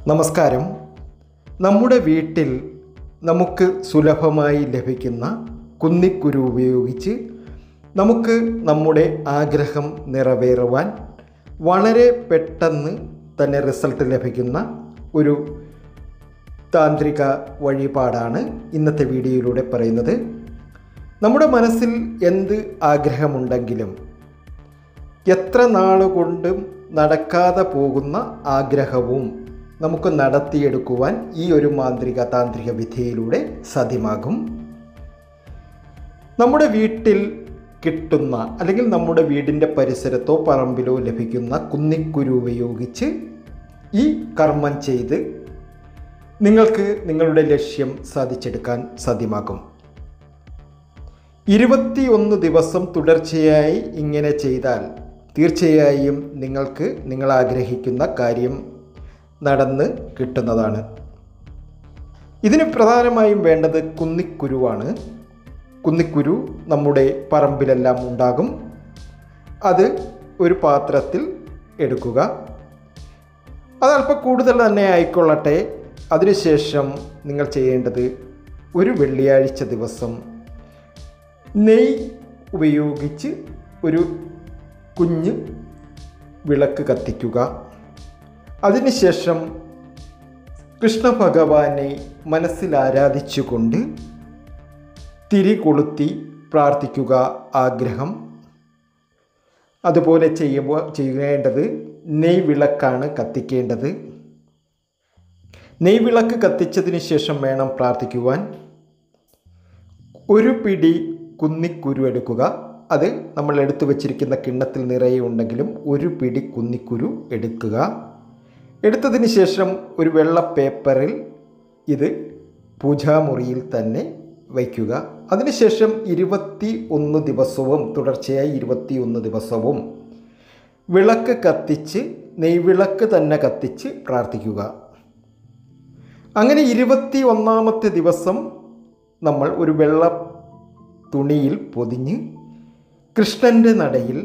നമസ്കാരം നമ്മുടെ വീട്ടിൽ നമുക്ക് സുലഭമായി ലഭിക്കുന്ന കുന്നിക്കുരു ഉപയോഗിച്ച് നമുക്ക് നമ്മുടെ ആഗ്രഹം നിറവേറുവാൻ വളരെ പെട്ടെന്ന് തന്നെ റിസൾട്ട് ലഭിക്കുന്ന ഒരു താന്ത്രിക വഴിപാടാണ് ഇന്നത്തെ വീഡിയോയിലൂടെ പറയുന്നത് നമ്മുടെ മനസ്സിൽ എന്ത് ആഗ്രഹമുണ്ടെങ്കിലും എത്ര നാളുകൊണ്ടും നടക്കാതെ പോകുന്ന ആഗ്രഹവും നമുക്ക് നടത്തിയെടുക്കുവാൻ ഈ ഒരു മാന്ത്രിക താന്ത്രിക വിധിയിലൂടെ സാധ്യമാകും നമ്മുടെ വീട്ടിൽ കിട്ടുന്ന അല്ലെങ്കിൽ നമ്മുടെ വീടിൻ്റെ പരിസരത്തോ പറമ്പിലോ ലഭിക്കുന്ന കുന്നിക്കുരു ഉപയോഗിച്ച് ഈ കർമ്മം ചെയ്ത് നിങ്ങൾക്ക് നിങ്ങളുടെ ലക്ഷ്യം സാധിച്ചെടുക്കാൻ സാധ്യമാകും ഇരുപത്തിയൊന്ന് ദിവസം തുടർച്ചയായി ഇങ്ങനെ ചെയ്താൽ തീർച്ചയായും നിങ്ങൾക്ക് നിങ്ങൾ ആഗ്രഹിക്കുന്ന കാര്യം നടന്ന് കിട്ടുന്നതാണ് ഇതിന് പ്രധാനമായും വേണ്ടത് കുന്നിക്കുരുവാണ് കുന്നിക്കുരു നമ്മുടെ പറമ്പിലെല്ലാം ഉണ്ടാകും അത് ഒരു പാത്രത്തിൽ എടുക്കുക അത് അല്പം കൂടുതൽ തന്നെ ആയിക്കൊള്ളട്ടെ അതിനുശേഷം നിങ്ങൾ ചെയ്യേണ്ടത് ഒരു വെള്ളിയാഴ്ച ദിവസം നെയ് ഉപയോഗിച്ച് ഒരു കുഞ്ഞ് വിളക്ക് കത്തിക്കുക അതിനുശേഷം കൃഷ്ണ ഭഗവാനെ മനസ്സിൽ ആരാധിച്ചുകൊണ്ട് തിരി കൊളുത്തി പ്രാർത്ഥിക്കുക ആഗ്രഹം അതുപോലെ ചെയ്യുമ്പോൾ ചെയ്യേണ്ടത് നെയ് വിളക്കാണ് കത്തിക്കേണ്ടത് നെയ് വിളക്ക് കത്തിച്ചതിന് ശേഷം വേണം പ്രാർത്ഥിക്കുവാൻ ഒരു പിടി കുന്നിക്കുരു എടുക്കുക അത് നമ്മൾ എടുത്തു വച്ചിരിക്കുന്ന കിണ്ണത്തിൽ നിറയെ ഉണ്ടെങ്കിലും ഒരു പിടി കുന്നിക്കുരു എടുക്കുക എടുത്തതിന് ശേഷം ഒരു വെള്ള പേപ്പറിൽ ഇത് പൂജാമുറിയിൽ തന്നെ വയ്ക്കുക അതിനുശേഷം ഇരുപത്തി ഒന്ന് ദിവസവും തുടർച്ചയായി ഇരുപത്തി ഒന്ന് ദിവസവും വിളക്ക് കത്തിച്ച് നെയ്വിളക്ക് തന്നെ കത്തിച്ച് പ്രാർത്ഥിക്കുക അങ്ങനെ ഇരുപത്തി ഒന്നാമത്തെ ദിവസം നമ്മൾ ഒരു വെള്ള തുണിയിൽ പൊതിഞ്ഞ് കൃഷ്ണൻ്റെ നടയിൽ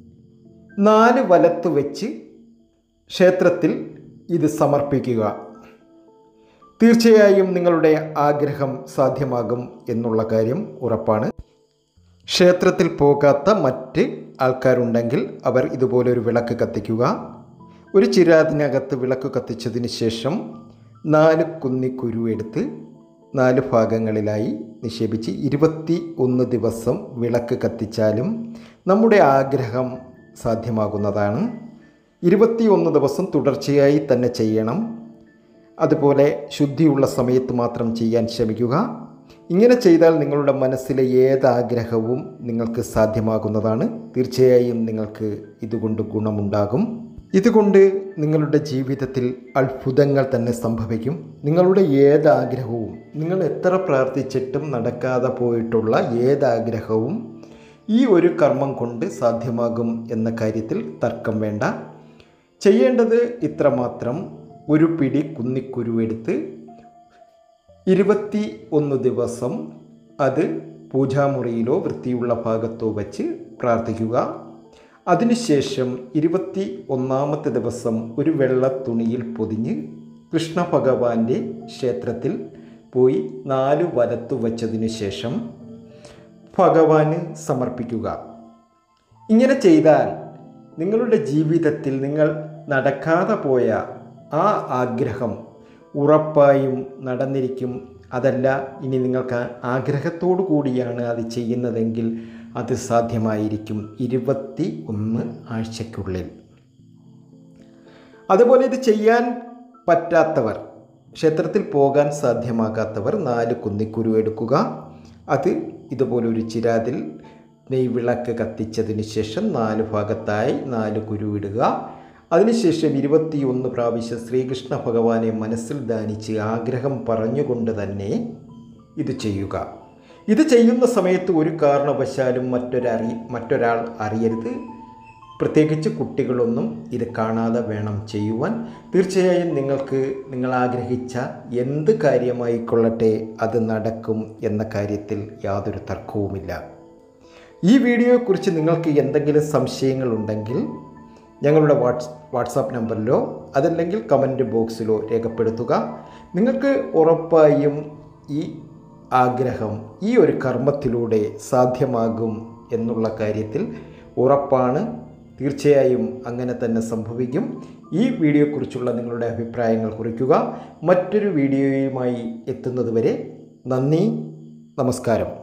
നാല് വലത്ത് വെച്ച് ക്ഷേത്രത്തിൽ ഇത് സമർപ്പിക്കുക തീർച്ചയായും നിങ്ങളുടെ ആഗ്രഹം സാധ്യമാകും എന്നുള്ള കാര്യം ഉറപ്പാണ് ക്ഷേത്രത്തിൽ പോകാത്ത മറ്റ് ആൾക്കാരുണ്ടെങ്കിൽ അവർ ഇതുപോലൊരു വിളക്ക് കത്തിക്കുക ഒരു ചിരാതിനകത്ത് വിളക്ക് കത്തിച്ചതിന് ശേഷം നാല് കുന്നിക്കുരു എടുത്ത് നാല് ഭാഗങ്ങളിലായി നിക്ഷേപിച്ച് ഇരുപത്തി ഒന്ന് ദിവസം വിളക്ക് കത്തിച്ചാലും നമ്മുടെ ആഗ്രഹം സാധ്യമാകുന്നതാണ് ഇരുപത്തി ഒന്ന് ദിവസം തുടർച്ചയായി തന്നെ ചെയ്യണം അതുപോലെ ശുദ്ധിയുള്ള സമയത്ത് മാത്രം ചെയ്യാൻ ശ്രമിക്കുക ഇങ്ങനെ ചെയ്താൽ നിങ്ങളുടെ മനസ്സിലെ ഏതാഗ്രഹവും നിങ്ങൾക്ക് സാധ്യമാകുന്നതാണ് തീർച്ചയായും നിങ്ങൾക്ക് ഇതുകൊണ്ട് ഗുണമുണ്ടാകും ഇതുകൊണ്ട് നിങ്ങളുടെ ജീവിതത്തിൽ അത്ഭുതങ്ങൾ തന്നെ സംഭവിക്കും നിങ്ങളുടെ ഏതാഗ്രഹവും നിങ്ങൾ എത്ര പ്രാർത്ഥിച്ചിട്ടും നടക്കാതെ പോയിട്ടുള്ള ഏതാഗ്രഹവും ഈ ഒരു കർമ്മം കൊണ്ട് സാധ്യമാകും എന്ന കാര്യത്തിൽ തർക്കം വേണ്ട ചെയ്യേണ്ടത് ഇത്രമാത്രം ഒരു പിടി കുന്നിക്കുരു എടുത്ത് ഇരുപത്തി ഒന്ന് ദിവസം അത് പൂജാമുറിയിലോ വൃത്തിയുള്ള ഭാഗത്തോ വച്ച് പ്രാർത്ഥിക്കുക അതിനുശേഷം ഇരുപത്തി ഒന്നാമത്തെ ദിവസം ഒരു വെള്ള തുണിയിൽ പൊതിഞ്ഞ് കൃഷ്ണ ഭഗവാന്റെ ക്ഷേത്രത്തിൽ പോയി നാല് വലത്തു വച്ചതിന് ശേഷം ഭഗവാന് സമർപ്പിക്കുക ഇങ്ങനെ ചെയ്താൽ നിങ്ങളുടെ ജീവിതത്തിൽ നിങ്ങൾ നടക്കാതെ പോയ ആ ആഗ്രഹം ഉറപ്പായും നടന്നിരിക്കും അതല്ല ഇനി നിങ്ങൾക്ക് ആഗ്രഹത്തോടു കൂടിയാണ് അത് ചെയ്യുന്നതെങ്കിൽ അത് സാധ്യമായിരിക്കും ഇരുപത്തി ഒന്ന് ആഴ്ചയ്ക്കുള്ളിൽ അതുപോലെ ഇത് ചെയ്യാൻ പറ്റാത്തവർ ക്ഷേത്രത്തിൽ പോകാൻ സാധ്യമാകാത്തവർ നാല് കുന്നിക്കുരു എടുക്കുക അത് ഇതുപോലൊരു ചിരാതിൽ നെയ്വിളക്ക് കത്തിച്ചതിന് ശേഷം നാല് ഭാഗത്തായി നാല് കുരു ഇടുക അതിനുശേഷം ഇരുപത്തിയൊന്ന് പ്രാവശ്യം ശ്രീകൃഷ്ണ ഭഗവാനെ മനസ്സിൽ ധ്യാനിച്ച് ആഗ്രഹം പറഞ്ഞുകൊണ്ട് തന്നെ ഇത് ചെയ്യുക ഇത് ചെയ്യുന്ന സമയത്ത് ഒരു കാരണവശാലും മറ്റൊരറി മറ്റൊരാൾ അറിയരുത് പ്രത്യേകിച്ച് കുട്ടികളൊന്നും ഇത് കാണാതെ വേണം ചെയ്യുവാൻ തീർച്ചയായും നിങ്ങൾക്ക് നിങ്ങൾ ആഗ്രഹിച്ച എന്ത് കാര്യമായിക്കൊള്ളട്ടെ അത് നടക്കും എന്ന കാര്യത്തിൽ യാതൊരു തർക്കവുമില്ല ഈ വീഡിയോയെക്കുറിച്ച് നിങ്ങൾക്ക് എന്തെങ്കിലും സംശയങ്ങളുണ്ടെങ്കിൽ ഞങ്ങളുടെ വാട്സ് വാട്സാപ്പ് നമ്പറിലോ അതല്ലെങ്കിൽ കമൻറ്റ് ബോക്സിലോ രേഖപ്പെടുത്തുക നിങ്ങൾക്ക് ഉറപ്പായും ഈ ആഗ്രഹം ഈ ഒരു കർമ്മത്തിലൂടെ സാധ്യമാകും എന്നുള്ള കാര്യത്തിൽ ഉറപ്പാണ് തീർച്ചയായും അങ്ങനെ തന്നെ സംഭവിക്കും ഈ വീഡിയോയെക്കുറിച്ചുള്ള നിങ്ങളുടെ അഭിപ്രായങ്ങൾ കുറിക്കുക മറ്റൊരു വീഡിയോയുമായി എത്തുന്നതുവരെ നന്ദി നമസ്കാരം